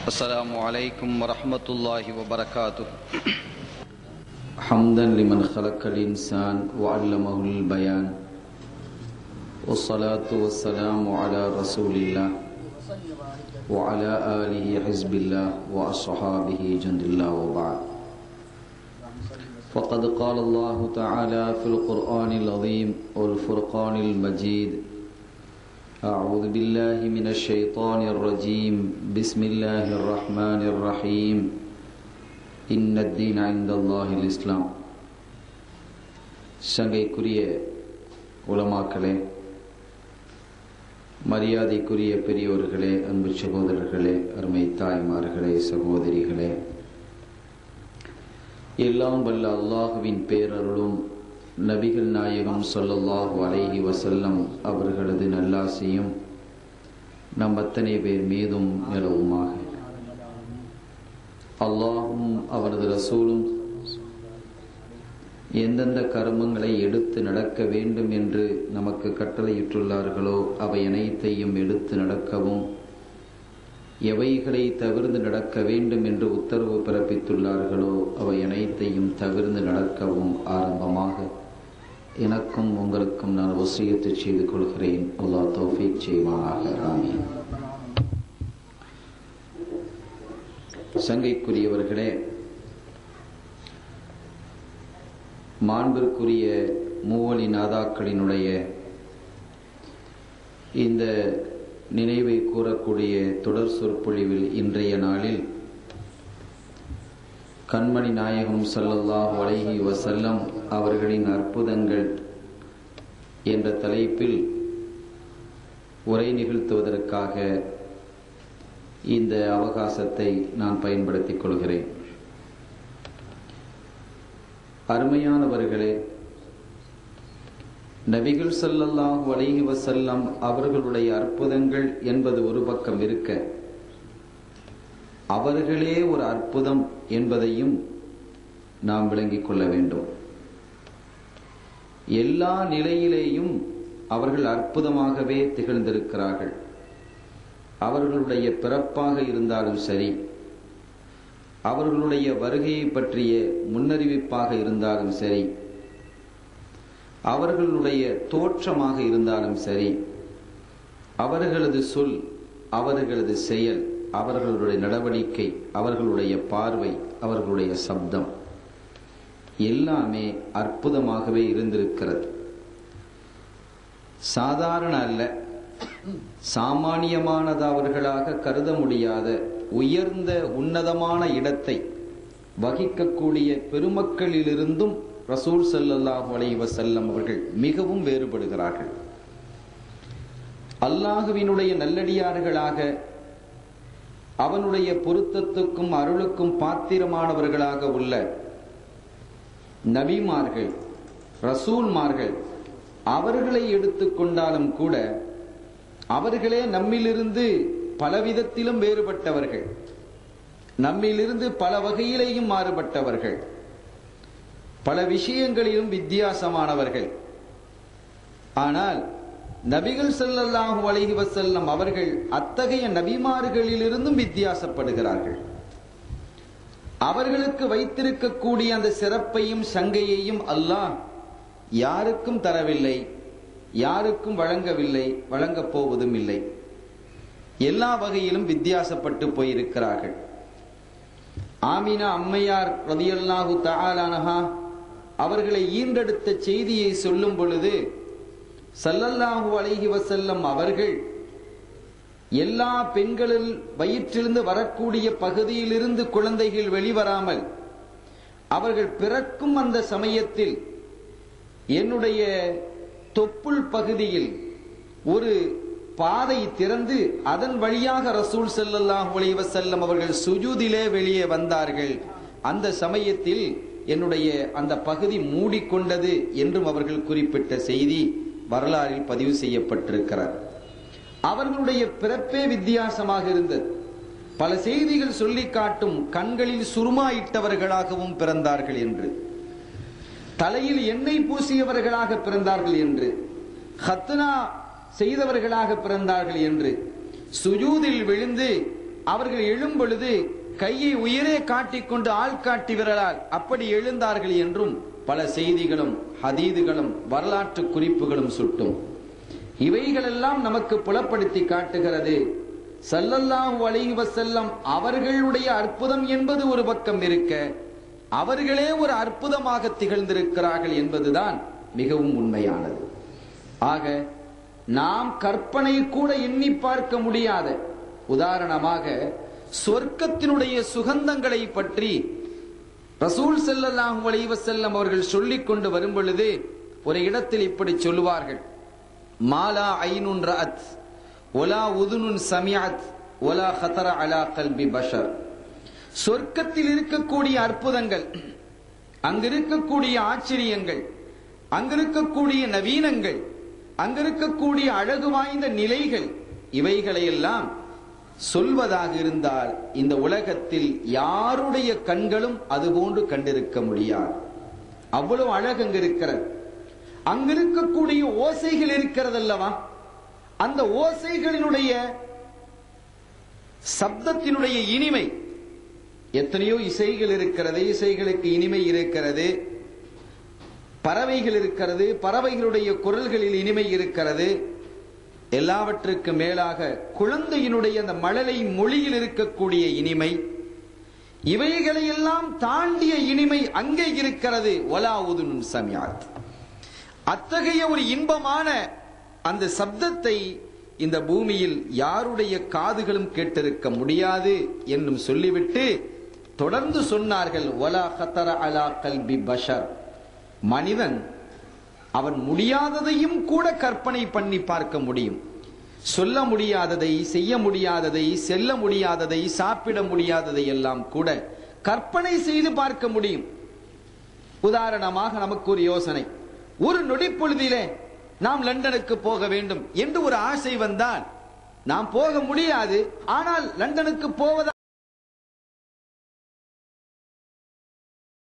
السلام عليكم ورحمة الله وبركاته حمدا لمن خلق الإنسان وعلمه البيان والصلاة والسلام على رسول الله وعلى آله حزب الله وأصحابه جند الله وبعد فقد قال الله تعالى في القرآن العظيم والفرقان المجيد أعوذ بالله من الشيطان الرجيم بسم الله الرحمن الرحيم إن الدين عند الله الإسلام சங்கைக்குரிய உலமாக்களே மரியாதைக்குரிய பெரியோர்களே அன்பு சகோதரர்களே அருமை தாய்மார்களே சகோதரிகளே எல்லாம் வல்ல அல்லாஹுவின் பேரருளும் நபிகள் நாயகம் சொல்லல்லாஹு அலைஹி வசல்லம் அவர்களது நல்லாசையும் நம் அத்தனை பேர் மீதும் நிலவுமாக அல்லாஹும் அவரது ரசூலும் எந்தெந்த கர்மங்களை எடுத்து நடக்க வேண்டும் என்று நமக்கு கட்டளையிட்டுள்ளார்களோ அவை அனைத்தையும் எடுத்து நடக்கவும் எவைகளை தவிர்ந்து நடக்க வேண்டும் என்று உத்தரவு பிறப்பித்துள்ளார்களோ அவை அனைத்தையும் தவிர்ந்து நடக்கவும் ஆரம்பமாக எனக்கும் உங்களுக்கும் நான் வசியத்து செய்து கொள்கிறேன் அல்லா தௌஃபீக் செய்வானாக ஆமீன் சங்கைக்குரியவர்களே மாண்பிற்குரிய மூவலி நாதாக்களினுடைய இந்த நினைவை கூறக்கூடிய தொடர் சொற்பொழிவில் இன்றைய நாளில் கண்மணி நாயகம் சல்லல்லாஹ் அலைஹி வசல்லம் அவர்களின் அற்புதங்கள் என்ற தலைப்பில் உரை நிகழ்த்துவதற்காக இந்த அவகாசத்தை நான் பயன்படுத்திக் கொள்கிறேன் அருமையானவர்களே நபிகள் சல்லல்லாஹு அலைஹி வசல்லம் அவர்களுடைய அற்புதங்கள் என்பது ஒரு பக்கம் இருக்க அவர்களே ஒரு அற்புதம் என்பதையும் நாம் விளங்கிக் கொள்ள வேண்டும் எல்லா நிலையிலேயும் அவர்கள் அற்புதமாகவே திகழ்ந்திருக்கிறார்கள் அவர்களுடைய பிறப்பாக இருந்தாலும் சரி அவர்களுடைய வருகையை பற்றிய முன்னறிவிப்பாக இருந்தாலும் சரி அவர்களுடைய தோற்றமாக இருந்தாலும் சரி அவர்களது சொல் அவர்களது செயல் அவர்களுடைய நடவடிக்கை அவர்களுடைய பார்வை அவர்களுடைய சப்தம் எல்லாமே அற்புதமாகவே இருந்திருக்கிறது சாதாரண அல்ல சாமானியமானதவர்களாக கருத முடியாத உயர்ந்த உன்னதமான இடத்தை வகிக்கக்கூடிய பெருமக்களிலிருந்தும் ரசூல் சல்லாஹூ அலை வசல்லம் அவர்கள் மிகவும் வேறுபடுகிறார்கள் அல்லாஹுவினுடைய நல்லடியார்களாக அவனுடைய பொருத்தத்துக்கும் அருளுக்கும் பாத்திரமானவர்களாக உள்ள நபிமார்கள் ரசூல்மார்கள் அவர்களை எடுத்துக்கொண்டாலும் கூட அவர்களே நம்மிலிருந்து பலவிதத்திலும் வேறுபட்டவர்கள் நம்மிலிருந்து பல வகையிலேயும் மாறுபட்டவர்கள் பல விஷயங்களிலும் வித்தியாசமானவர்கள் ஆனால் நபிகள் செல்லல்லாஹு அலைஹி வசல்லம் அவர்கள் அத்தகைய நபிமார்களிலிருந்தும் வித்தியாசப்படுகிறார்கள் அவர்களுக்கு வைத்திருக்கக்கூடிய அந்த சிறப்பையும் சங்கையையும் அல்லாஹ் யாருக்கும் தரவில்லை யாருக்கும் வழங்கவில்லை வழங்கப் போவதும் இல்லை எல்லா வகையிலும் வித்தியாசப்பட்டு போயிருக்கிறார்கள் ஆமினா அம்மையார் ரதியல்லாஹு தஆலானஹா அவர்களை ஈன்றெடுத்த செய்தியை சொல்லும் பொழுது சல்லல்லாஹு அலைஹி வசல்லம் அவர்கள் எல்லா பெண்களில் வயிற்றிலிருந்து வரக்கூடிய பகுதியிலிருந்து குழந்தைகள் வெளிவராமல் அவர்கள் பிறக்கும் அந்த சமயத்தில் என்னுடைய தொப்புள் பகுதியில் ஒரு பாதை திறந்து அதன் வழியாக ரசூல் செல்லல்லாஹு அலைஹி வஸல்லம் அவர்கள் சுஜூதிலே வெளியே வந்தார்கள் அந்த சமயத்தில் என்னுடைய அந்த பகுதி மூடிக்கொண்டது என்றும் அவர்கள் குறிப்பிட்ட செய்தி வரலாறில் பதிவு செய்யப்பட்டிருக்கிறார் அவர்களுடைய பிறப்பே வித்தியாசமாக இருந்தது பல செய்திகள் சொல்லி காட்டும் கண்களில் சுருமா இட்டவர்களாகவும் பிறந்தார்கள் என்று தலையில் எண்ணெய் பூசியவர்களாக பிறந்தார்கள் என்று ஹத்னா செய்தவர்களாக பிறந்தார்கள் என்று சுஜூதில் விழுந்து அவர்கள் எழும் பொழுது கையை உயரே காட்டிக்கொண்டு ஆள் காட்டி விரலால் அப்படி எழுந்தார்கள் என்றும் பல செய்திகளும் ஹதீதுகளும் வரலாற்று குறிப்புகளும் சுட்டும் இவைகளெல்லாம் நமக்கு புலப்படுத்தி காட்டுகிறது சல்லல்லாஹு அலைஹி வஸல்லம் அவர்களுடைய அற்புதம் என்பது ஒரு பக்கம் இருக்க அவர்களே ஒரு அற்புதமாக திகழ்ந்திருக்கிறார்கள் என்பதுதான் மிகவும் உண்மையானது ஆக நாம் கற்பனை கூட எண்ணி பார்க்க முடியாத உதாரணமாக சொர்க்கத்தினுடைய சுகந்தங்களை பற்றி ரசூல் ஸல்லல்லாஹு அலைஹி வஸல்லம் அவர்கள் சொல்லிக் கொண்டு வரும் பொழுது ஒரு இடத்தில் இப்படி சொல்லுவார்கள் மாலா ஐனுன் ரஅத் ஒலா உதுனுன் சமியத் ஒலா ஹதர அலா கல்பி பஷர் சொர்க்கத்தில் இருக்கக்கூடிய அற்புதங்கள் அங்கிருக்கக்கூடிய ஆச்சரியங்கள் அங்கிருக்கக்கூடிய நவீனங்கள் அங்கிருக்கக்கூடிய அழகு வாய்ந்த நிலைகள் இவைகளையெல்லாம் சொல்வதாக இருந்தால் இந்த உலகத்தில் யாருடைய கண்களும் அதுபோன்று கண்டிருக்க முடியாது அவ்வளவு அழகு அங்கு இருக்கிறது அங்கிருக்கக்கூடிய ஓசைகள் இருக்கிறதல்லவா அந்த ஓசைகளினுடைய சப்தத்தினுடைய இனிமை எத்தனையோ இசைகள் இருக்கிறது இசைகளுக்கு இனிமை இருக்கிறது பறவைகள் இருக்கிறது பறவைகளுடைய குரல்களில் இனிமை இருக்கிறது எல்லாவற்றுக்கு மேலாக குழந்தையினுடைய அந்த மழலை மொழியில் இருக்கக்கூடிய இனிமை இவைகளையெல்லாம் தாண்டிய இனிமை அங்கே இருக்கிறது ஒலா உதுனும் சமியாத் அத்தகைய ஒரு இன்பமான அந்த சப்தத்தை இந்த பூமியில் யாருடைய காதுகளும் கேட்டிருக்க முடியாது என்னும் சொல்லிவிட்டு தொடர்ந்து சொன்னார்கள் ஒலா ஹத்தர அலா கல்பி பஷர் மனிதன் அவன் முடியாததையும் கூட கற்பனை பண்ணி பார்க்க முடியும் சொல்ல முடியாததை செய்ய முடியாததை செல்ல முடியாததை சாப்பிட முடியாததை எல்லாம் கூட கற்பனை செய்து பார்க்க முடியும் உதாரணமாக நமக்கு ஒரு யோசனை ஒரு நொடிப்பொழுதிலே நாம் லண்டனுக்கு போக வேண்டும் என்று ஒரு ஆசை வந்தால் நாம் போக முடியாது ஆனால் லண்டனுக்கு போவதா